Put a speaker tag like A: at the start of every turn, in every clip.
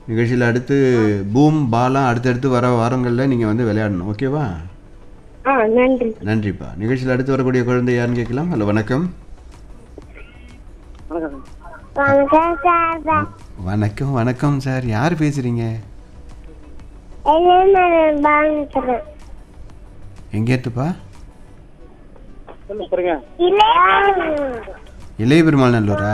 A: நிகழ்ச்சியில் அடுத்து பூம் பாலாம் அடுத்தடுத்து வர வாரங்களில் நீங்கள் வந்து விளையாடணும் ஓகேவா
B: ஆ நன்றி
A: நன்றிப்பா நிகழ்ச்சியில் அடுத்து வரக்கூடிய குழந்தை யாருன்னு கேட்கலாம் ஹலோ வணக்கம்
B: வணக்கம் சார்
A: வணக்கம் வணக்கம் சார் யார் பேசுகிறீங்க
B: என்ன பாங்குறேன்
A: எங்கேட்டுப்பா
B: இல்லை
A: இளைய பெருமாள் நல்லூரா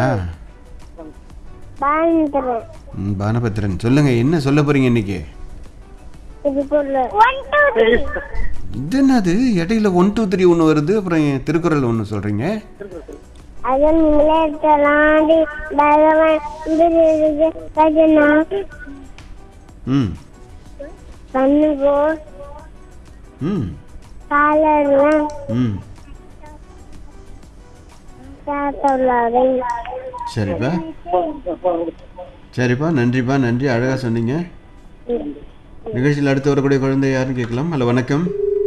B: பாங்குறேன்
A: ம், பானபத்திரன் சொல்லுங்கள் என்ன சொல்ல போகிறீங்க இன்னைக்கு
B: இது பொருள் ஒன் டூ த்ரீ
A: இது என்னது இடையில ஒன் டூ த்ரீ ஒன்று வருது அப்புறம் ஏன் திருக்குறள் ஒன்று சொல்கிறீங்க
B: அதன் முன்னேற்றலாண்டி பகவான் விருது பஜனா
A: ம்
B: பண்ணுகோ
A: ம்
B: காலர்லாம்
A: ம்
B: சாத்தொள்ளாரை
A: சரிப்பா சரிப்பா நன்றிப்பா நன்றி அழகாக சொன்னீங்க நிகழ்ச்சியில் அடுத்து வரக்கூடிய குழந்தை யாருன்னு கேட்கலாம் ஹலோ வணக்கம்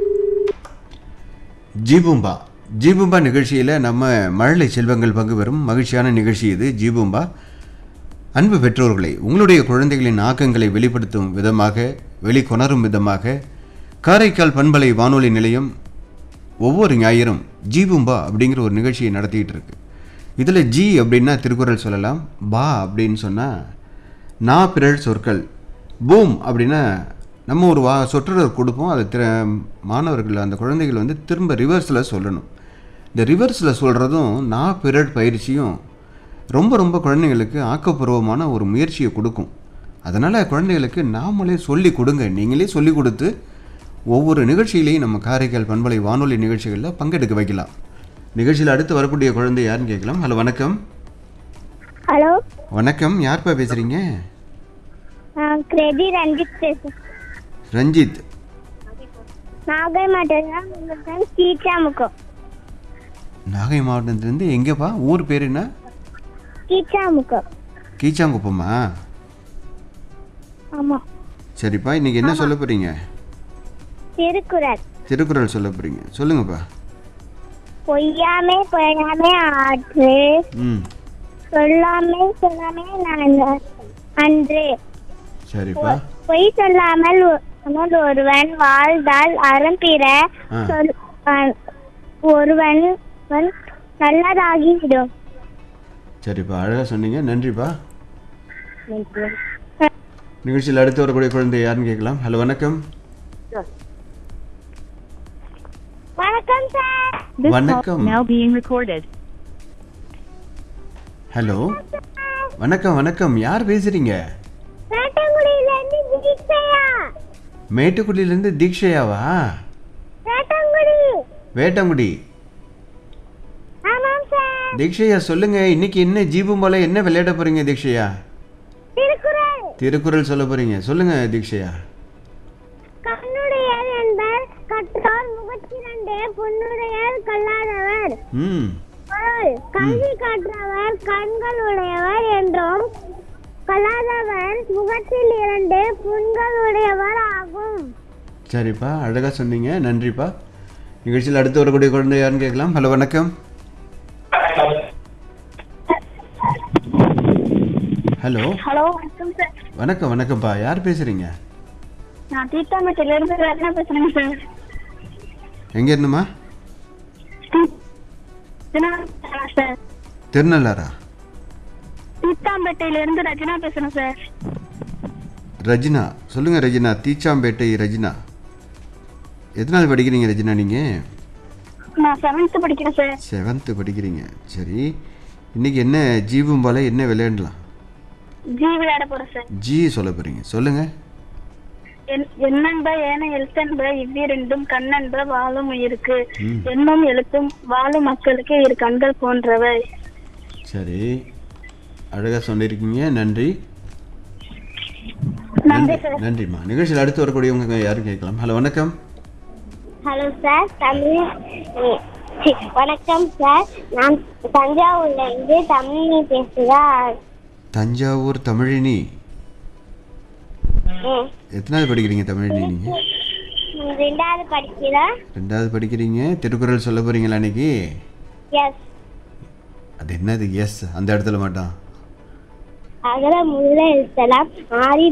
A: ஜீபூம்பா ஜீபூம்பா நிகழ்ச்சியில் நம்ம மழலை செல்வங்கள் பங்கு பெறும் மகிழ்ச்சியான நிகழ்ச்சி இது ஜீபூம்பா அன்பு பெற்றோர்களை உங்களுடைய குழந்தைகளின் ஆக்கங்களை வெளிப்படுத்தும் விதமாக வெளிக்கொணரும் விதமாக காரைக்கால் பண்பலை வானொலி நிலையம் ஒவ்வொரு ஞாயிறும் ஜீபூம்பா அப்படிங்கிற ஒரு நிகழ்ச்சியை நடத்திக்கிட்டு இருக்கு இதில் ஜி அப்படின்னா திருக்குறள் சொல்லலாம் பா அப்படின்னு சொன்னால் நா பிறழ் சொற்கள் பூம் அப்படின்னா நம்ம ஒரு வா சொற்றொடர் கொடுப்போம் அதை திற மாணவர்கள் அந்த குழந்தைகள் வந்து திரும்ப ரிவர்ஸில் சொல்லணும் இந்த ரிவர்ஸில் சொல்கிறதும் நா பிறழ் பயிற்சியும் ரொம்ப ரொம்ப குழந்தைங்களுக்கு ஆக்கப்பூர்வமான ஒரு முயற்சியை கொடுக்கும் அதனால் குழந்தைகளுக்கு நாமளே சொல்லி கொடுங்க நீங்களே சொல்லி கொடுத்து ஒவ்வொரு நிகழ்ச்சியிலையும் நம்ம காரைக்கால் பண்பலை வானொலி நிகழ்ச்சிகளில் பங்கெடுக்க வைக்கலாம் நிகழ்ச்சியில் அடுத்து வரக்கூடிய குழந்தை யாருன்னு கேட்கலாம் ஹலோ வணக்கம்
B: ஹலோ
A: வணக்கம் யார்ப்பா பேசுகிறீங்க
B: நான் கிரெடி ரஞ்சித் பேசுறேன்
A: ரஞ்சித்
B: நாகை மாவட்டம் கீச்சாமுக்கம்
A: நாகை மாவட்டத்துலேருந்து எங்கேப்பா ஊர் பேர் என்ன
B: கீச்சாமுக்கம்
A: கீச்சாங்குப்பமா
B: ஆமா
A: சரிப்பா இன்னைக்கு என்ன சொல்ல போகிறீங்க
B: திருக்குறள்
A: திருக்குறள் சொல்ல போகிறீங்க சொல்லுங்கப்பா
B: பொய்யாமே பொய்யாமே ஆற்று
A: ம்
B: சொல்லாமே சொல்லாமே நான் அன்று
A: சரிப்பா
B: பொய் சொல்லாமல் ஒ- சொன்னால் ஒருவன் வாழ்ந்தால் அறம் பிற
A: ஆ.
B: சொல் அ- ஒருவன் வன் நல்லதாகிவிடும்
A: சரிப்பா அழகாக சொன்னீங்க நன்றிப்பா நிகழ்ச்சியில் அடுத்து வரக்கூடிய குழந்தை யாருன்னு கேட்கலாம் ஹலோ வணக்கம்
B: வணக்கம் சார்
A: வணக்கம்
C: now being recorded.
A: ஹலோ வணக்கம் வணக்கம் யார் பேசுறீங்க
B: வேட்டங்குடியிலிருந்து தீட்சையா
A: மேட்டுக்குடியிலேருந்து தீக்ஷையாவா
B: வேட்டங்குடி
A: வேட்டங்குடி
B: ஆமாம் சார்
A: தீக்ஷையா சொல்லுங்க இன்னைக்கு என்ன ஜீபும் போல என்ன விளையாட போறீங்க தீக்ஷையா
B: திருக்குறள்
A: திருக்குறள் சொல்ல போறீங்க சொல்லுங்க தீக்ஷையா
B: கண்ணுடையர் என்பர் கற்றார் முகத்திரண்டே பொன்னுடையர் கல்லாதவர்
A: ம்
B: பொருள் கல்வி கற்றவர் கண்கள் உடையவர் என்றும் கல்லாதவர் முகத்தில் இரண்டு புண்கள் உடையவர் ஆகும்
A: சரிப்பா அழகா சொன்னீங்க நன்றிப்பா நிகழ்ச்சியில் அடுத்து வரக்கூடிய குழந்தை யாருன்னு கேட்கலாம் ஹலோ வணக்கம் ஹலோ
B: ஹலோ வணக்கம் சார்
A: வணக்கம் வணக்கம்ப்பா யார் பேசுறீங்க
B: நான் தீட்டாமட்டில இருந்து ரத்னா பேசுறேங்க சார்
A: எங்க இருந்துமா
B: சார்
A: திருநள்ளாரா
B: தீட்டாம்பேட்டையில இருந்து ரஜினா பேசுறேன் சார்
A: ரஜினா சொல்லுங்க ரஜினா தீச்சாம்பேட்டை ரஜினா எத்தனாவது படிக்கிறீங்க ரஜினா நீங்க
B: நான் செவன்த் படிக்கிறேன் சார்
A: செவன்த்து படிக்கிறீங்க சரி இன்னைக்கு என்ன ஜீவும் போல என்ன விளையாடலாம்
B: ஜி விளையாட போறேன் சார்
A: ஜி சொல்ல போறீங்க சொல்லுங்க
B: என்- எண்ணென்ப ஏன எழுத்தென்ப இவ்விரண்டும் கண்ணென்ப வாழும் உயிருக்கு
A: ம்.
B: எண்ணும் எழுத்தும் வாழும் மக்களுக்கு இரு கண்கள் போன்றவை
A: சரி அழகா சொல்லியிருக்கீங்க நன்றி
B: நன்றி சார்
A: நன்றிம்மா நிகழ்ச்சியில் அடுத்து வரக்கூடியவங்க யாரும் கேட்கலாம் ஹலோ வணக்கம்
B: ஹலோ சார் தமிழ் சி, வணக்கம் சார் நான் தஞ்சாவூர்ல இருந்து தமிழ் பேசுகிறா
A: தஞ்சாவூர் தமிழினி
B: ம்.
A: எத்தனாவது படிக்கிறீங்க தமிழினி நீங்க
B: ரெண்டாவது படிக்கிறா
A: ரெண்டாவது படிக்கிறீங்க திருக்குறள் சொல்ல போறீங்களா இன்னைக்கு
B: எஸ்
A: அது என்னது எஸ் அந்த இடத்துல மாட்டான்
B: அகர முதல எழுத்தலாம் ஆரி